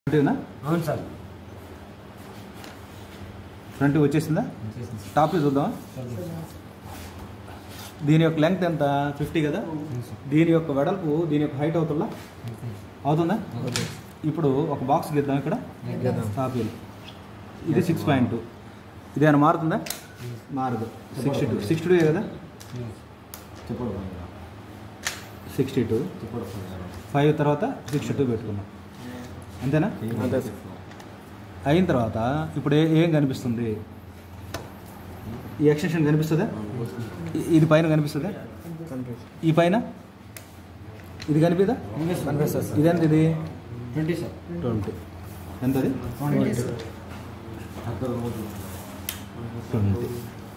ఫ్రంట్నా అవును sir front వచ్చేసిందా top చూద్దామా దీని యొక్క లెంగ్త్ ఎంత ఫిఫ్టీ కదా దీని యొక్క వెడల్పు దీని యొక్క హైట్ అవుతుందా అవుతుందా ఇప్పుడు ఒక బాక్స్ గీద్దాం ఇక్కడ టాప్ వీల్ ఇది సిక్స్ పాయింట్ టూ ఇదేమైనా మారుతుందా మారదు సిక్స్టీ టూ సిక్స్టీ టూ కదా సిక్స్టీ టూ ఫైవ్ తర్వాత సిక్స్టీ టూ పెట్టుకున్నాం అంతేనా అయిన తర్వాత ఇప్పుడు ఏ- ఏం కనిపిస్తుంది ఈ ఎక్స్టెన్షన్ కనిపిస్తుందా ఇ- ఇది పైన కనిపిస్తుందా ఈ పైన ఇది కనిపిదా ఇది ఎంత ఇది ట్వంటీ సార్ ట్వంటీ ఎంతది ట్వంటీ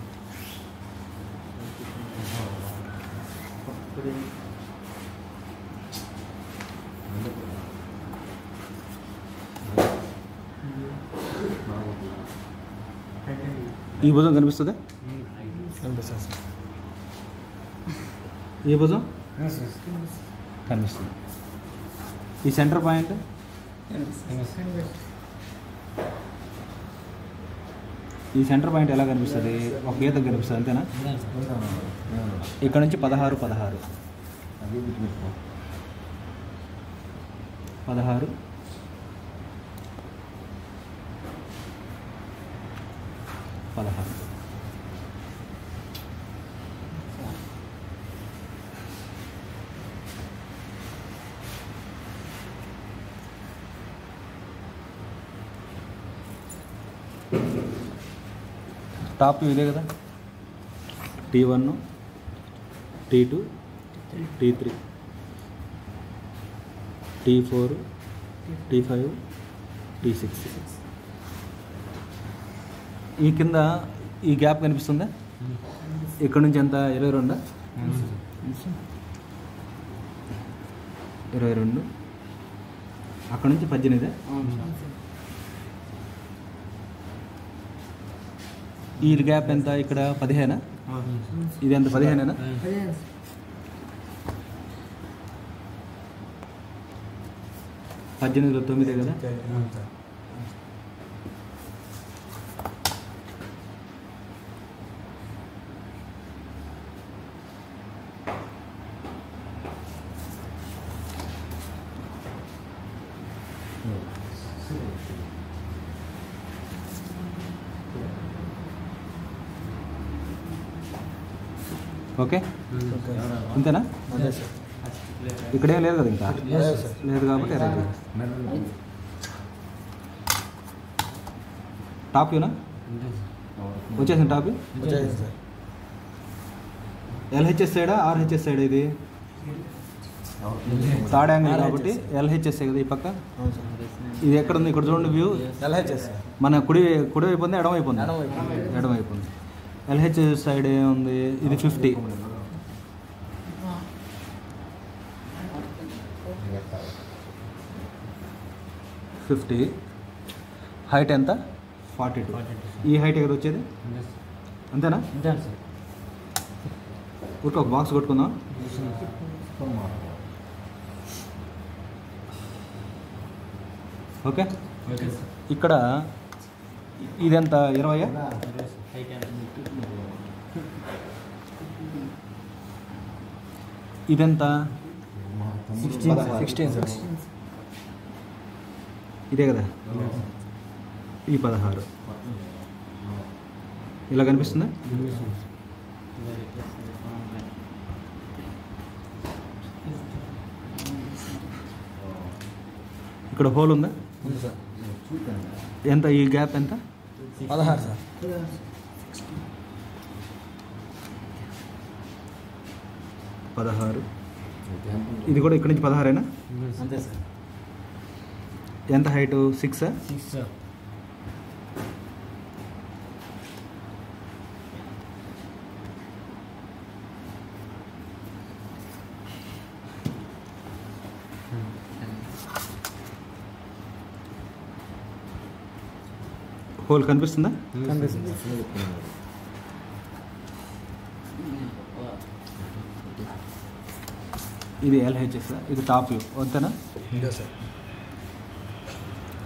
ఈ భుజం కనిపిస్తుందా ఈ భుజం కనిపిస్తుంది ఈ సెంటర్ పాయింట్ ఈ సెంటర్ పాయింట్ ఎలా కనిపిస్తుంది ఒక గీత కనిపిస్తుంది అంతేనా ఇక్కడ నుంచి పదహారు పదహారు పదహారు పదహారు టాప్ ఇదే కదా T one T two T three T four T five T six ఈ కింద ఈ గ్యాప్ కనిపిస్తుందా ఇక్కడ నుంచి ఎంత ఇరవై రెండా ఇరవై రెండు అక్కడ నుంచి పద్దెనిమిది ఈ గ్యాప్ ఎంత ఇక్కడ పదిహేనా ఇది ఎంత పదిహేనేనా పద్దెనిమిదిలో తొమ్మిదే కదా ఓకే అంతేనా ఇక్కడేం లేదు కదా ఇంకా లేదు కాబట్టి ఎర్రది. టాప్ యూనా వచ్చేసింది టాప్ ఎల్హెచ్ఎస్ సైడా ఆర్హెచ్ఎస్ సైడ్ ఇది థర్డ్ యాంగిల్ కాబట్టి ఎల్హెచ్ఎస్ కదా ఈ పక్క ఇది ఎక్కడ ఉంది ఇక్కడ చూడండి వ్యూ ఎల్హెచ్ఎస్ మన కుడి కుడి వైపు ఉంది ఎడమ వైపు ఉంది ఎడమ వైపు ఉంది ఎల్హెచ్ఎస్ సైడ్ ఏముంది ఇది ఫిఫ్టీ ఫిఫ్టీ హైట్ ఎంత ఫార్టీ టూ ఈ హైట్ కదా వచ్చేది అంతేనా ఉంటాను సార్ ఊరికి ఒక బాక్స్ కొట్టుకుందాం ఓకే ఓకే సార్ ఇక్కడ ఇదెంత ఇరవయా ఇదెంత పదహారు. సిక్స్టీన్ సార్ ఇదే కదా ఈ పదహారు ఇలా కనిపిస్తుందా ఇక్కడ హోల్ ఉందా ఉంది సార్ ఎంత ఈ గ్యాప్ ఎంత పదహారు సార్ పదహారు ఇది కూడా ఇక్కడ నుంచి పదహారేనా అంతే సార్ ఎంత height six six sir hole కనిపిస్తుందా కనిపిస్తుంది ఇది ఎల్హెచ్ఎస్ ఇది టాప్ వ్యూ అంతేనా ఇదే సార్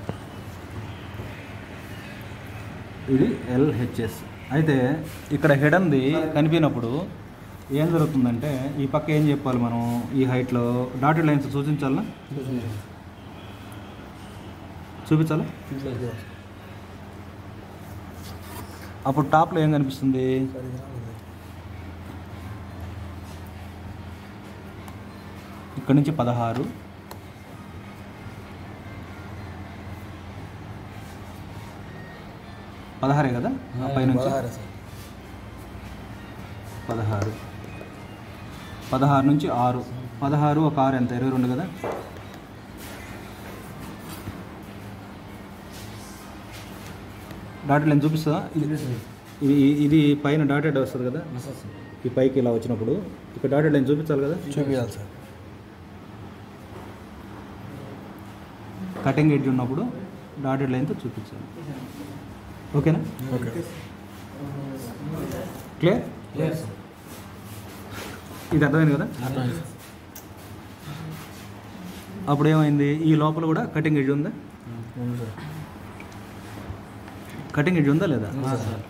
ఇది ఎల్హెచ్ఎస్ అయితే ఇక్కడ హెడన్ది కనిపినప్పుడు ఏం జరుగుతుందంటే ఈ పక్క ఏం చెప్పాలి మనం ఈ హైట్లో డాటెడ్ లైన్స్ సూచించాలా చూపించాలా అప్పుడు టాప్లో ఏం కనిపిస్తుంది ఇక్కడ నుంచి పదహారు పదహారే కదా ఆ పైనుంచి పదహారు సార్ పదహారు పదహారు నుంచి ఆరు పదహారు ఒక ఆరు ఎంత ఇరవై రెండు కదా డాటెడ్ లైన్ చూపిస్తుందా ఇది ఇది ఇది పైన డాటెడ్ వస్తుంది కదా ఈ పైకి ఇలా వచ్చినప్పుడు ఇక్కడ డాటెడ్ లైన్ చూపించాలి కదా చూపించాలి సార్ కటింగ్ ఎడ్జ్ ఉన్నప్పుడు డాటెడ్ లైన్తో చూపించాలి ఓకేనా ఓకే క్లియర్ ఇది అర్థమైంది కదా అర్థమైంది సార్ అప్పుడు ఏమైంది ఈ లోపల కూడా కటింగ్ ఎడ్జ్ ఉందా ఉంది సార్ కటింగ్ ఎడ్జ్ ఉందా లేదా సార్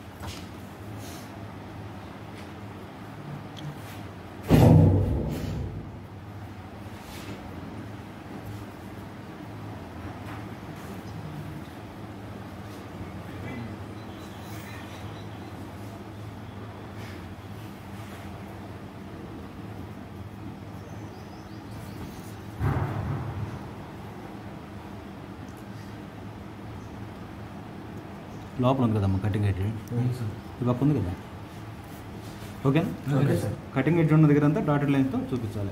లోపల ఉంది కదమ్మా కటింగ్ ఎడ్జ్ ఈ పక్క ఉంది కదా ఓకేనా ఓకే సార్ కటింగ్ ఎడ్జ్ ఉన్న దగ్గర అంతా డాటెడ్ లైన్తో చూపించాలి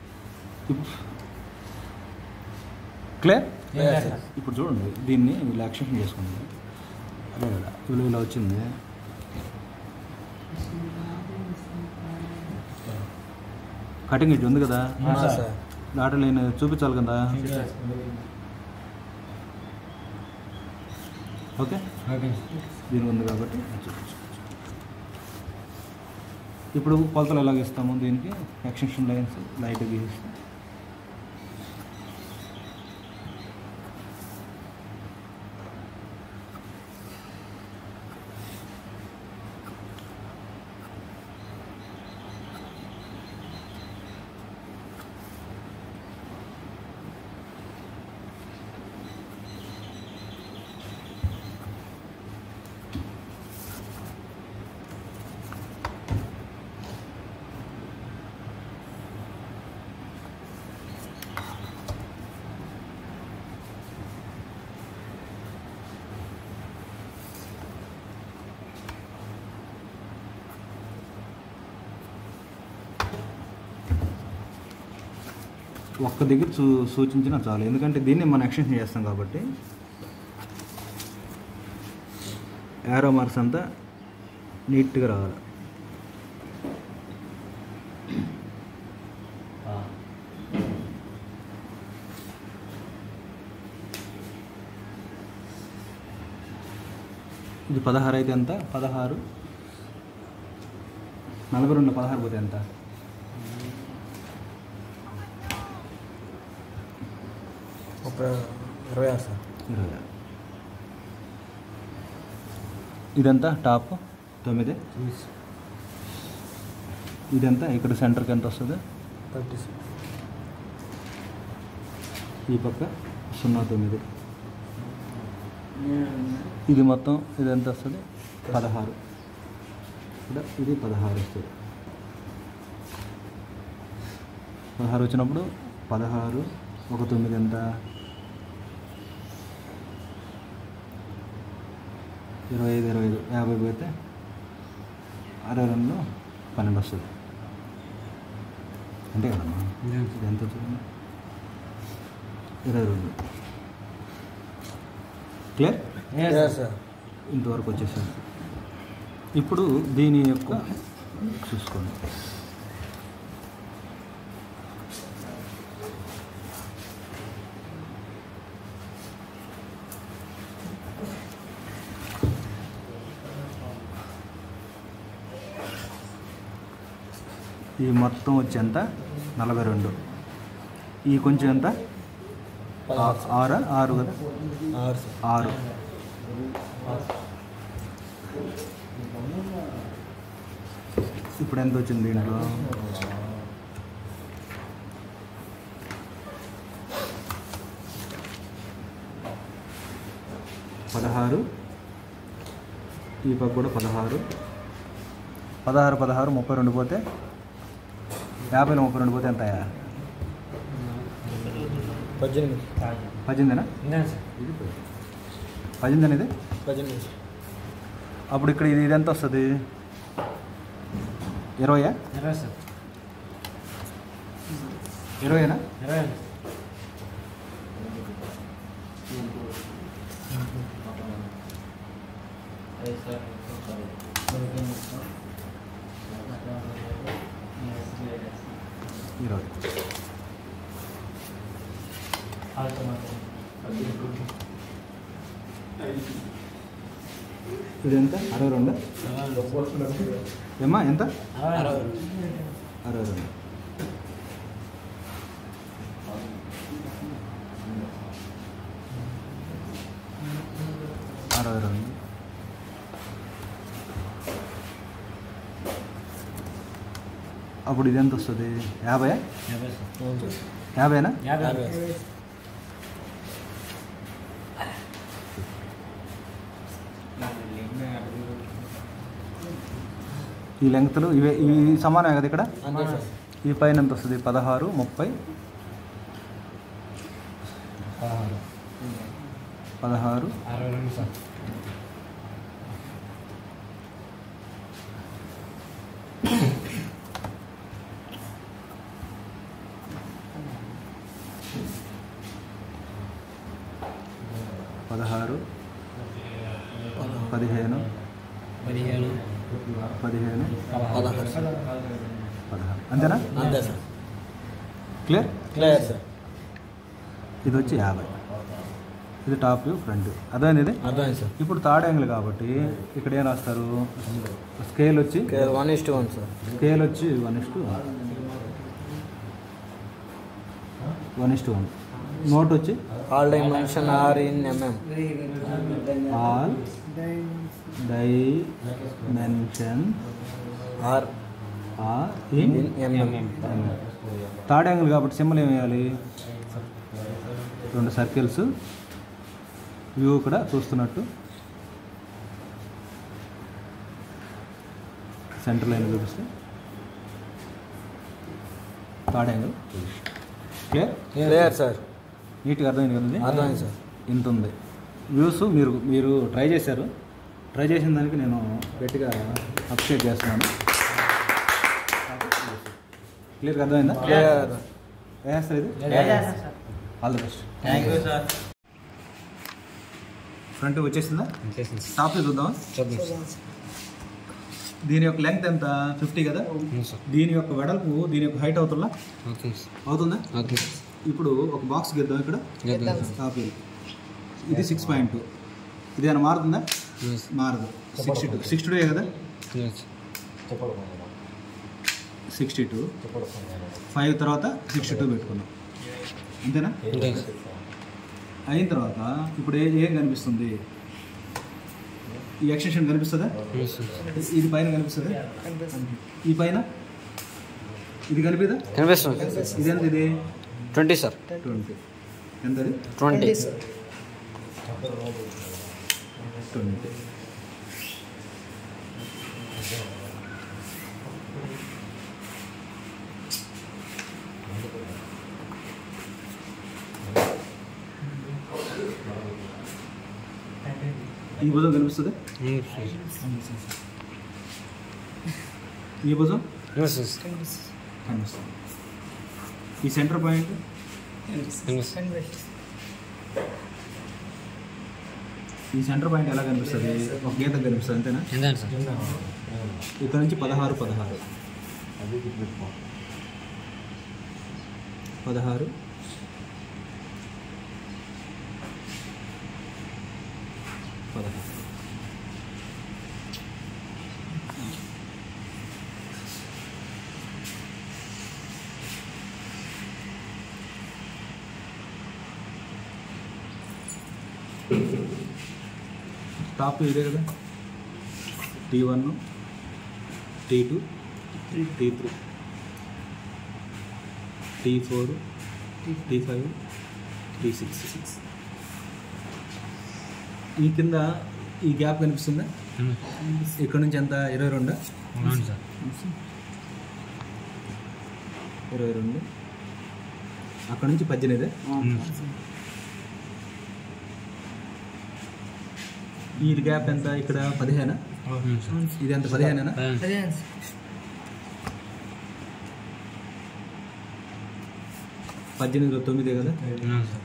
క్లియర్ Clear, sir. ఇప్పుడు చూడండి దీన్ని వీళ్ళు యాక్షన్ చేసుకుంది అదే కదా వీళ్ళు ఇలా వచ్చింది కటింగ్ ఎడ్జ్ ఉంది కదా అవునా సార్ డాటెడ్ లైన్ చూపించాలి కదా ఓకే ఓకే దీని ఉంది కాబట్టి అది చూపించు ఇప్పుడు కొలతలు ఎలాగ ఇస్తాము దీనికి ఎక్స్టెన్షన్ లైన్స్ లైట్ గీస్తాం ఒక్క దగ్గర సూ సూచించినా చాలు ఎందుకంటే దీన్ని మనం ఎక్స్టెన్షన్ చేస్తాం కాబట్టి యారో మార్క్స్ అంతా నీట్గా రావాలి ఇది పదహారు అయితే ఎంత పదహారు నలభై రెండు పదహారు పోతే ఎంత ఒక ఇరవై ఆరు సార్ ఇరవై ఆరు. ఇదంతా టాప్ తొమ్మిది ఇదంతా ఇక్కడ సెంటర్కి ఎంత వస్తుంది థర్టీ సార్ ఈ పక్క సున్నా తొమ్మిది ఇది మొత్తం ఇది ఎంత వస్తుంది పదహారు ఇక్కడ ఇది పదహారు వస్తుంది పదహారు వచ్చినప్పుడు పదహారు ఒక తొమ్మిది ఎంత ఇరవై ఐదు ఇరవై ఐదు యాభై పోతే అరవై రెండు పన్నెండు వస్తుంది అంతే కదమ్మా ఇది ఎంత వచ్చింది ఇరవై రెండు క్లియర్ Clear, సార్ ఇంతవరకు వచ్చేసాను ఇప్పుడు దీని యొక్క చూసుకోండి ఈ మొత్తం వచ్చి ఎంత నలభై రెండు ఈ కొంచెం ఎంత ఆ- ఆరా ఆరు కదా ఆరు సార్ ఆరు ఇప్పుడు ఎంత వచ్చింది దీంట్లో పదహారు ఈ పక్క కూడా పదహారు పదహారు పదహారు ముప్పై రెండు పోతే యాభైలో ముప్పై రెండు పోతే ఎంత పద్దెనిమిది పద్దెనిమిదినా పద్దెనిమిది అనేది పద్దెనిమిది అప్పుడు ఇక్కడ ఇది ఇది ఎంత వస్తుంది ఇరవయా ఇరవై సార్ ఇరవైనా ఇరవై ఇరవై ఇది ఎంత అరవై రెండు ఏమ్మా ఎంత అరవై రెండు అరవై రెండు అప్పుడు ఇది ఎంత వస్తుంది యాభై యాభైనా యాభై ఈ లెంగ్త్లు ఇవే ఇవి సమానమే కదా ఇక్కడ అంతే సార్ ఈ పైన ఎంత వస్తుంది పదహారు ముప్పై పదహారు అరవై రెండు సార్ పదహారు పదిహేను పదిహేను పదిహేను పదహారు సార్ పదహారు అంతేనా అంతే సార్ క్లియర్ క్లియర్ సార్ ఇది వచ్చి యాభై ఇది టాప్ వ్యూ ఫ్రంట్ అర్థమైంది ఇది అర్థమైంది సార్ ఇప్పుడు థర్డ్ యాంగిల్ కాబట్టి ఇక్కడ ఏం రాస్తారు స్కేల్ వచ్చి one is one sir scale వచ్చి one is two one is two one note వచ్చి all dimension are in MM all dimension are are in in MM third angle కాబట్టి symbol ఏం వేయాలి రెండు సర్కిల్స్ వ్యూ కూడా చూస్తున్నట్టు centre line చూపిస్తే third angle clear clear sir నీట్గా అర్థమైంది కదండి అర్థమైంది సార్ ఇంత ఉంది వ్యూస్ మీరు మీరు ట్రై చేశారు ట్రై చేసిన దానికి నేను గట్టిగా అప్రిషియేట్ చేస్తున్నాను క్లియర్గా అర్థమైందా క్లియర్ వేస్తారు ఇది all the best thank you sir front వచ్చేసిందా టాప్ చూద్దాం చూద్దాం దీని యొక్క లెంగ్త్ ఎంత ఫిఫ్టీ కదా దీని యొక్క వెడల్పు దీని యొక్క హైట్ అవుతుందా అవుతుందా ఇప్పుడు ఒక బాక్స్ గీద్దాం ఇక్కడ టాప్ ఇది. ఇది సిక్స్ పాయింట్ టూ ఇది ఏమైనా మారుతుందా మారదు సిక్స్టీ టూ సిక్స్టీ టూ కదా సిక్స్టీ టూ ఫైవ్ తర్వాత సిక్స్టీ టూ పెట్టుకున్నాం అంతేనా అయిన తర్వాత ఇప్పుడు ఏ ఏం కనిపిస్తుంది ఈ ఎక్స్టెన్షన్ కనిపిస్తుందా ఇది పైన కనిపిస్తుందా ఈ పైన ఇది కనిపిదా కనిపిస్తుంది ఇది ఎంత ఇది ట్వంటీ సార్ ట్వంటీ ఎంత అది ట్వంటీ ట్వంటీ ఈ భుజం కనిపిస్తుంది ఈ భుజం కనిపిస్తుంది ఈ సెంటర్ పాయింట్ ఈ సెంటర్ పాయింట్ ఎలా కనిపిస్తుంది ఒక గీత కనిపిస్తుంది అంతేనా ఎంత సార్ ఇక్కడ నుంచి పదహారు పదహారు పదహారు పదహారు టాప్ ఇదే కదా T one T two T three T four T five T six six ఈ కింద ఈ గ్యాప్ కనిపిస్తుందా ఇక్కడ నుంచి ఎంత ఇరవై రెండా అవును సార్ ఇరవై రెండు అక్కడ నుంచి పద్దెనిమిది ఈ గ్యాప్ ఎంత ఇక్కడ పదిహేనా అవును సార్ ఇది ఎంత పదిహేనేనా పద్దెనిమిది తొమ్మిది కదా అవును సార్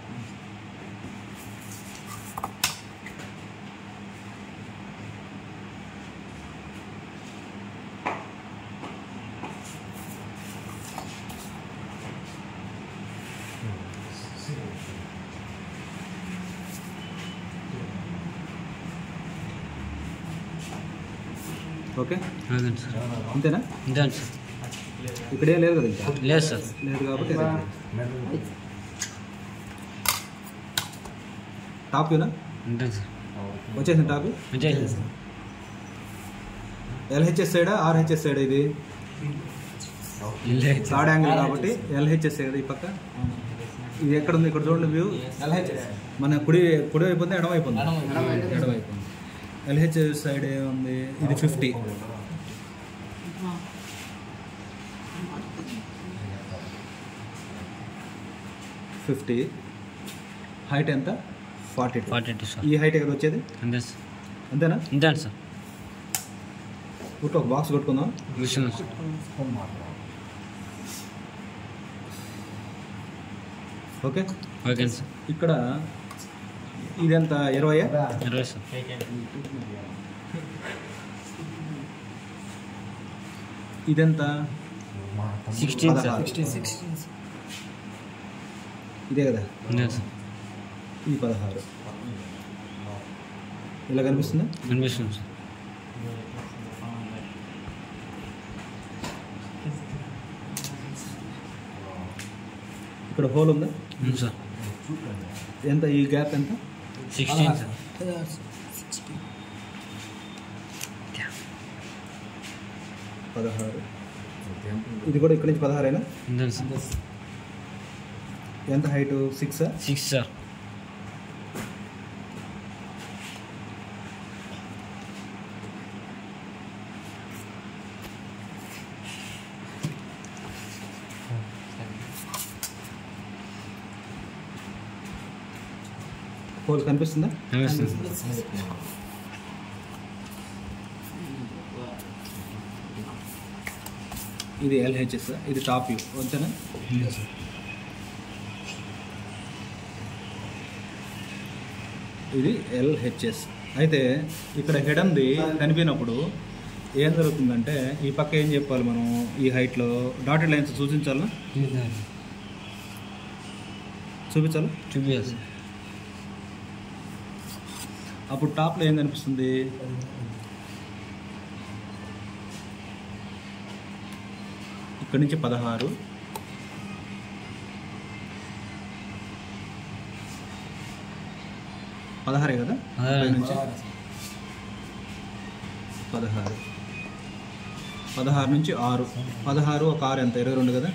ఓకే అదే సార్ అంతేనా అంతే సార్ ఇక్కడే లేదు కదా ఇంకా లేదు సార్ లేదు కాబట్టి ఇది. టాప్ యూనా అంతే సార్ వచ్చేసిన టాప్ అంతే సార్ ఎల్హెచ్ఎస్ సైడా ఆర్హెచ్ఎస్ సైడ్ ఇది థర్డ్ యాంగిల్ కాబట్టి ఎల్హెచ్ఎస్ కదా ఈ పక్క ఇది ఎక్కడ ఉంది ఇక్కడ చూడండి వ్యూ ఎల్హెచ్ఎస్ మన కుడి కుడి వైపు ఉంది ఎడమ వైపు ఉంది ఎడమ వైపు ఉంది ఎల్హెచ్ఎస్ సైడ్ ఏముంది ఇది ఫిఫ్టీ ఫిఫ్టీ హైట్ ఎంత forty two forty two sir ఈ హైట్ కదా వచ్చేది అంతే సార్ అంతేనా అంతే సార్ ఊరికి ఒక బాక్స్ కొట్టుకుందాం మిషన్ సార్ ఓకే ఓకే సార్ ఇక్కడ ఇదెంత ఇరవై ఇరవై సార్ ఇదెంత సిక్స్టీన్ సార్ పదహారు. ఇదే కదా అంతే సార్ ఇది పదహారు ఇలా కనిపిస్తుందా కనిపిస్తుంది సార్ ఇక్కడ హోల్ ఉందా అవును సార్ ఎంత ఈ గ్యాప్ ఎంత సిక్స్టీన్ సార్ పదహారు ఇది కూడా ఇక్కడ నుంచి పదహారేనా అంతే సార్ ఎంత height six six sir hole కనిపిస్తుందా కనిపిస్తుంది ఇది ఎల్హెచ్ఎస్ ఇది టాప్ వ్యూ అంతేనా ఇది ఎల్హెచ్ఎస్ అయితే ఇక్కడ హెడన్ది కనిపినప్పుడు ఏం జరుగుతుందంటే ఈ పక్క ఏం చెప్పాలి మనం ఈ హైట్లో డాటెడ్ లైన్స్ సూచించాలా చూపించాలా చూపించాలి సార్ అప్పుడు టాప్లో ఏం కనిపిస్తుంది ఇక్కడ నుంచి పదహారు పదహారే కదా పదహారు. పై నుంచి పదహారు పదహారు నుంచి ఆరు పదహారు ఒక ఆరు ఎంత ఇరవై రెండు కదా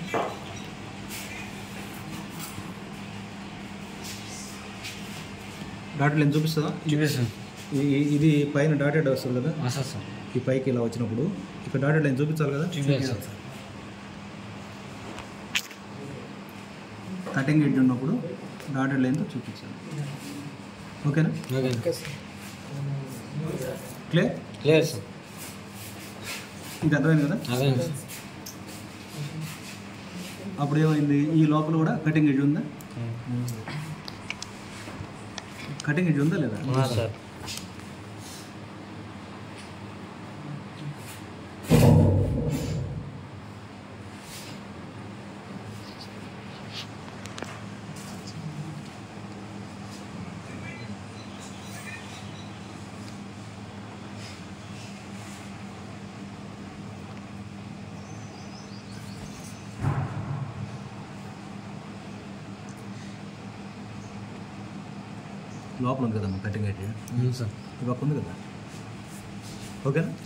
డాటెడ్ లైన్ చూపిస్తుందా చూపిస్తుంది ఈ- ఇది పైన డాటెడ్ వస్తుంది కదా వస్తుంది సార్ ఈ పైకి ఇలా వచ్చినప్పుడు ఇక్కడ డాటెడ్ లైన్ చూపించాలి కదా చూపించాలి సార్ కటింగ్ ఎడ్జ్ ఉన్నప్పుడు డాటెడ్ లైన్తో చూపించాలి ఓకేనా ఓకే క్లియర్ క్లియర్ సార్ ఇది అర్థమైంది కదా అదే సార్ అప్పుడు ఏమైంది ఈ లోపల కూడా కటింగ్ ఎడ్జ్ ఉందా కటింగ్ ఎడ్జ్ ఉందా లేదా సార్ లోపల ఉంది కదమ్మా కటింగ్ ఎడ్జ్ అవును సార్ ఈ పక్క ఉంది కదా ఓకేనా